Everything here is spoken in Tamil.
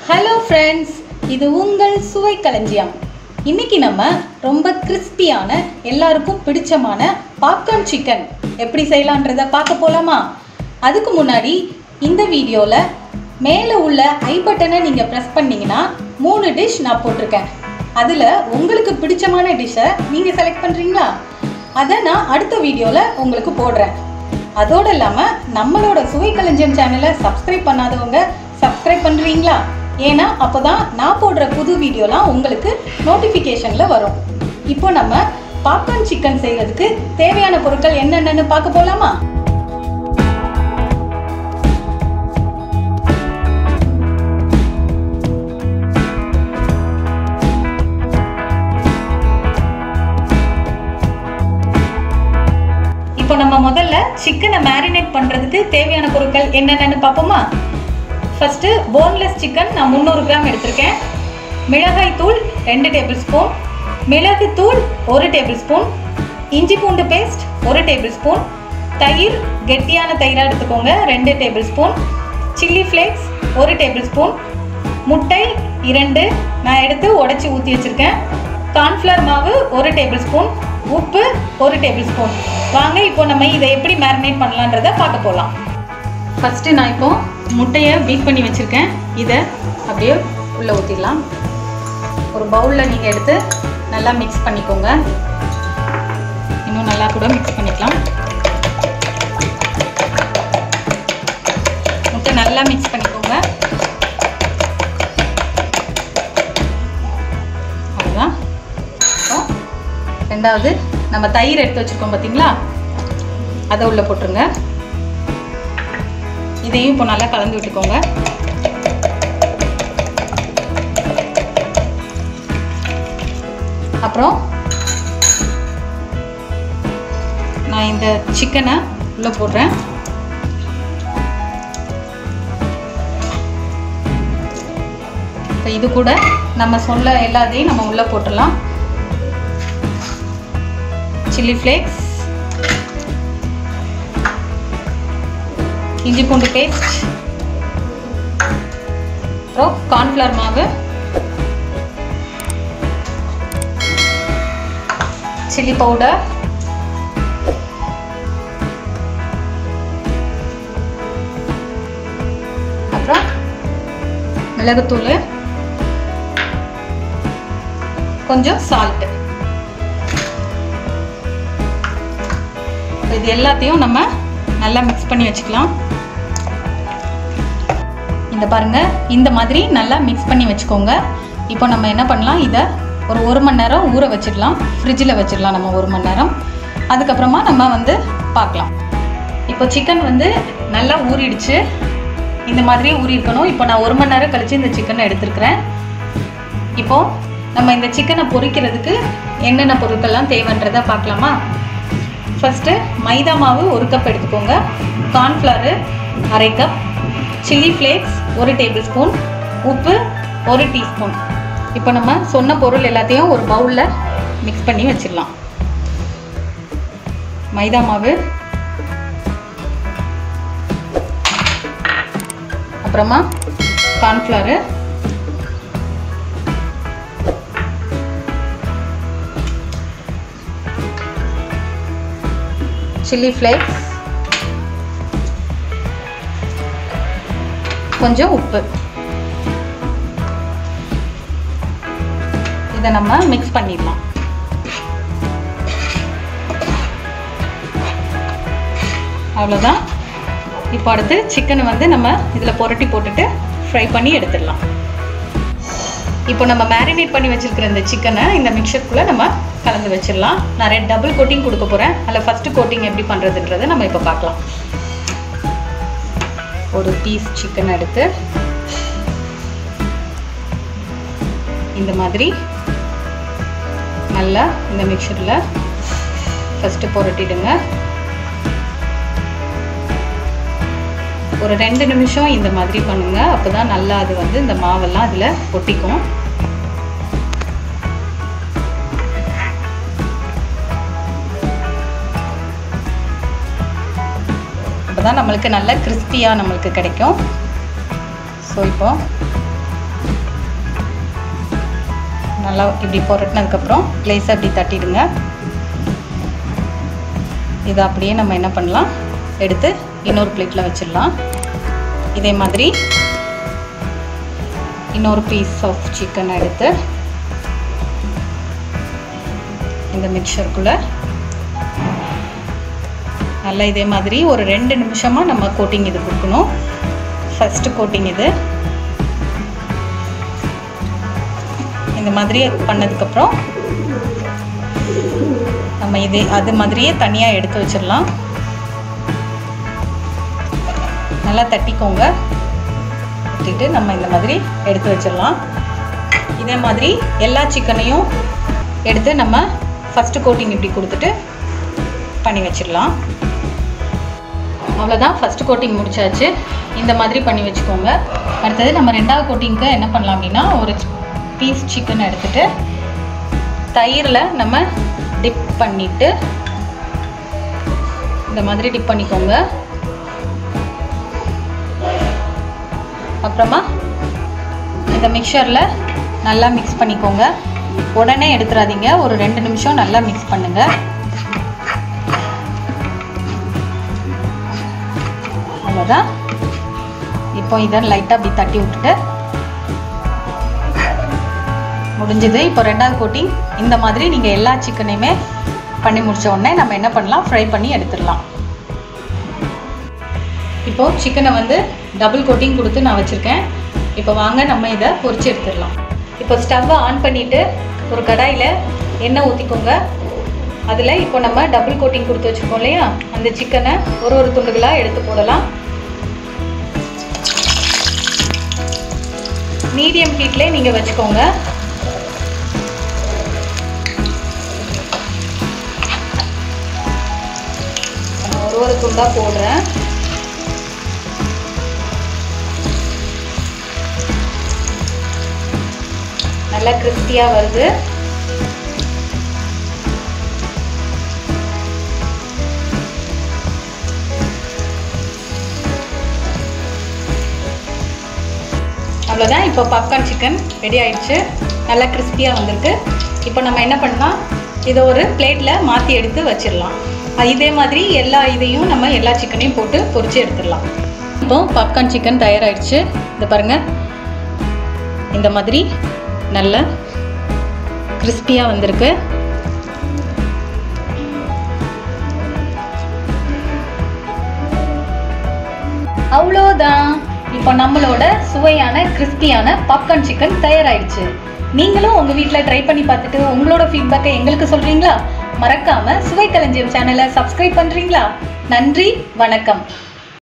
ஹலோ ஃப்ரெண்ட்ஸ் இது உங்கள் சுவை களஞ்சியம் இன்னைக்கு நம்ம ரொம்ப கிறிஸ்பியான எல்லாருக்கும் பிடிச்சமான பாப்கார்ன் சிக்கன் எப்படி செய்யலான்றத பார்க்க போலாமா அதுக்கு முன்னாடி இந்த வீடியோவில் மேலே உள்ள ஐ பட்டனை நீங்கள் ப்ரெஸ் பண்ணீங்கன்னா மூணு டிஷ் நான் போட்டிருக்கேன் அதில் உங்களுக்கு பிடிச்சமான டிஷ்ஷை நீங்கள் செலக்ட் பண்ணுறீங்களா அதை நான் அடுத்த வீடியோவில் உங்களுக்கு போடுறேன் அதோடு இல்லாமல் நம்மளோட சுவை களஞ்சியம் சேனலை சப்ஸ்கிரைப் பண்ணாதவங்க சப்ஸ்கிரைப் பண்ணுறீங்களா ஏன்னா அப்போ தான் நான் போடுற புது வீடியோலாம் உங்களுக்கு நோட்டிஃபிகேஷனில் வரும் இப்போ நம்ம பாப்கார்ன் சிக்கன் செய்கிறதுக்கு தேவையான பொருட்கள் என்னென்னு பார்க்க போகலாமா இப்போ நம்ம முதல்ல சிக்கனை மேரினேட் பண்ணுறதுக்கு தேவையான பொருட்கள் என்னென்னு பார்ப்போமா ஃபஸ்ட்டு போன்லெஸ் சிக்கன் நான் முந்நூறு கிராம் எடுத்திருக்கேன் மிளகாய் தூள் ரெண்டு டேபிள் ஸ்பூன் மிளகு தூள் ஒரு டேபிள் ஸ்பூன் இஞ்சி பூண்டு பேஸ்ட் ஒரு டேபிள் ஸ்பூன் தயிர் கெட்டியான தயிராக எடுத்துக்கோங்க ரெண்டு டேபிள் ஸ்பூன் சில்லி ஃப்ளேக்ஸ் ஒரு டேபிள் ஸ்பூன் முட்டை இரண்டு நான் எடுத்து உடச்சி ஊற்றி வச்சுருக்கேன் கார்ன்ஃப்ளவர் மாவு ஒரு டேபிள் ஸ்பூன் உப்பு ஒரு டேபிள் ஸ்பூன் வாங்க இப்போ நம்ம இதை எப்படி மேரினேட் பண்ணலான்றதை பார்க்க போகலாம் ஃபஸ்ட்டு நான் இப்போ முட்டையை பீட் பண்ணி வச்சுருக்கேன் இதை அப்படியே உள்ளே ஊற்றிடலாம் ஒரு பவுலில் நீங்கள் எடுத்து நல்லா மிக்ஸ் பண்ணிக்கோங்க இன்னும் நல்லா கூட மிக்ஸ் பண்ணிக்கலாம் முட்டை நல்லா மிக்ஸ் பண்ணிக்கோங்க அவ்வளோதான் இப்போ ரெண்டாவது நம்ம தயிர் எடுத்து வச்சுருக்கோம் பார்த்தீங்களா அதை உள்ளே போட்டுருங்க இதையும் இப்போ நல்லா கலந்து விட்டுக்கோங்க அப்புறம் நான் இந்த சிக்கனை உள்ளே போடுறேன் இப்போ இது கூட நம்ம சொல்ல எல்லாத்தையும் நம்ம உள்ளே போட்டுடலாம் சில்லி ஃப்ளேக்ஸ் இஞ்சி பூண்டு பேஸ்ட் அப்புறம் கார்ன்ஃப்ளவர் மாவு சில்லி பவுடர் அப்புறம் மிளகுத்தூள் கொஞ்சம் சால்ட்டு இது எல்லாத்தையும் நம்ம நல்லா மிக்ஸ் பண்ணி வச்சுக்கலாம் இந்த பாருங்க இந்த மாதிரி நல்லா மிக்ஸ் பண்ணி வச்சுக்கோங்க இப்போ நம்ம என்ன பண்ணலாம் இதை ஒரு ஒரு மணி நேரம் ஊற வச்சிடலாம் ஃப்ரிட்ஜில் வச்சிடலாம் நம்ம ஒரு மணி நேரம் அதுக்கப்புறமா நம்ம வந்து பார்க்கலாம் இப்போ சிக்கன் வந்து நல்லா ஊறிடுச்சு இந்த மாதிரி ஊறி இருக்கணும் இப்போ நான் ஒரு மணி நேரம் கழித்து இந்த சிக்கனை எடுத்துருக்கிறேன் இப்போது நம்ம இந்த சிக்கனை பொரிக்கிறதுக்கு என்னென்ன பொருட்கள்லாம் தேவைன்றதை பார்க்கலாமா ஃபஸ்ட்டு மைதா மாவு ஒரு கப் எடுத்துக்கோங்க கார்ன்ஃப்ளவரு அரை கப் சில்லி ஃப்ளேக்ஸ் ஒரு டேபிள் ஸ்பூன் உப்பு ஒரு டீஸ்பூன் இப்போ நம்ம சொன்ன பொருள் எல்லாத்தையும் ஒரு பவுலில் மிக்ஸ் பண்ணி வச்சிடலாம் மைதா மாவு அப்புறமா கார்ன்ஃப்ளவரு சில்லி ஃப்ளேக்ஸ் கொஞ்சம் உப்பு இதை நம்ம மிக்ஸ் பண்ணிடலாம் அவ்வளோதான் இப்போ அடுத்து சிக்கனை வந்து நம்ம இதில் புரட்டி போட்டுட்டு ஃப்ரை பண்ணி எடுத்துடலாம் இப்போ நம்ம மேரினேட் பண்ணி வச்சுருக்கிற இந்த சிக்கனை இந்த மிக்சருக்குள்ளே நம்ம கலந்து வச்சிடலாம் நான் ரெண்டு டபுள் கோட்டிங் கொடுக்க போகிறேன் அதில் ஃபஸ்ட்டு கோட்டிங் எப்படி பண்ணுறதுன்றதை நம்ம இப்போ பார்க்கலாம் ஒரு பீஸ் சிக்கன் எடுத்து இந்த மாதிரி நல்லா இந்த மிக்சரில் ஃபஸ்ட்டு புரட்டிடுங்க ஒரு ரெண்டு நிமிஷம் இந்த மாதிரி பண்ணுங்கள் அப்போ தான் நல்லா அது வந்து இந்த மாவெல்லாம் அதில் ஒட்டிக்கும் அப்போ தான் நம்மளுக்கு நல்ல கிறிஸ்பியாக நம்மளுக்கு கிடைக்கும் ஸோ இப்போ நல்லா இப்படி புரட்டினதுக்கப்புறம் லேசாக இப்படி தட்டிடுங்க இதை அப்படியே நம்ம என்ன பண்ணலாம் எடுத்து இன்னொரு பிளேட்டில் வச்சிடலாம் இதே மாதிரி இன்னொரு பீஸ் ஆஃப் சிக்கன் எடுத்து இந்த மிக்சருக்குள்ளே நல்லா இதே மாதிரி ஒரு ரெண்டு நிமிஷமாக நம்ம கோட்டிங் இது கொடுக்கணும் ஃபஸ்ட்டு கோட்டிங் இது இந்த மாதிரி பண்ணதுக்கப்புறம் நம்ம இதே அது மாதிரியே தனியாக எடுத்து வச்சிடலாம் நல்லா தட்டிக்கோங்க தட்டிட்டு நம்ம இந்த மாதிரி எடுத்து வச்சிடலாம் இதே மாதிரி எல்லா சிக்கனையும் எடுத்து நம்ம ஃபஸ்ட்டு கோட்டிங் இப்படி கொடுத்துட்டு பண்ணி வச்சிடலாம் அவ்வளோதான் ஃபஸ்ட்டு கோட்டிங் முடிச்சாச்சு இந்த மாதிரி பண்ணி வச்சுக்கோங்க அடுத்தது நம்ம ரெண்டாவது கோட்டிங்க்கு என்ன பண்ணலாம் அப்படின்னா ஒரு பீஸ் சிக்கன் எடுத்துட்டு தயிரில் நம்ம டிப் பண்ணிவிட்டு இந்த மாதிரி டிப் பண்ணிக்கோங்க அப்புறமா இந்த மிக்சரில் நல்லா மிக்ஸ் பண்ணிக்கோங்க உடனே எடுத்துடாதீங்க ஒரு ரெண்டு நிமிஷம் நல்லா மிக்ஸ் பண்ணுங்கள் அவ்வளோதான் இப்போ இதை லைட்டாக அப்படி தட்டி விட்டுட்டு முடிஞ்சது இப்போ ரெண்டாவது கோட்டிங் இந்த மாதிரி நீங்கள் எல்லா சிக்கனையுமே பண்ணி முடிச்ச உடனே நம்ம என்ன பண்ணலாம் ஃப்ரை பண்ணி எடுத்துடலாம் இப்போது சிக்கனை வந்து டபுள் கோட்டிங் கொடுத்து நான் வச்சுருக்கேன் இப்போ வாங்க நம்ம இதை பொரிச்சு எடுத்துடலாம் இப்போ ஸ்டவ்வை ஆன் பண்ணிவிட்டு ஒரு கடாயில் எண்ணெய் ஊற்றிக்கோங்க அதில் இப்போ நம்ம டபுள் கோட்டிங் கொடுத்து வச்சுருக்கோம் இல்லையா அந்த சிக்கனை ஒரு ஒரு துண்டுகளாக எடுத்து போடலாம் மீடியம் ஹீட்லேயே நீங்கள் வச்சுக்கோங்க நான் ஒரு ஒரு துண்டாக போடுறேன் நல்லா கிறிஸ்பியாக வருது அவ்வளோதான் இப்போ பாப்கார்ன் சிக்கன் ரெடி ஆயிடுச்சு நல்லா கிறிஸ்பியாக வந்திருக்கு இப்போ நம்ம என்ன பண்ணலாம் இதை ஒரு பிளேட்டில் மாற்றி எடுத்து வச்சிடலாம் அது இதே மாதிரி எல்லா இதையும் நம்ம எல்லா சிக்கனையும் போட்டு பொரிச்சு எடுத்துடலாம் இப்போ பாப்கார்ன் சிக்கன் தயாராகிடுச்சு இதை பாருங்கள் இந்த மாதிரி நல்ல கிறிஸ்பியாக வந்திருக்கு அவ்வளோதான் இப்போ நம்மளோட சுவையான கிறிஸ்பியான பாப்கார்ன் சிக்கன் தயாராயிடுச்சு நீங்களும் உங்கள் வீட்டில் ட்ரை பண்ணி பார்த்துட்டு உங்களோட ஃபீட்பேக்கை எங்களுக்கு சொல்கிறீங்களா மறக்காமல் சுவை களஞ்சியம் சேனலை சப்ஸ்கிரைப் பண்ணுறீங்களா நன்றி வணக்கம்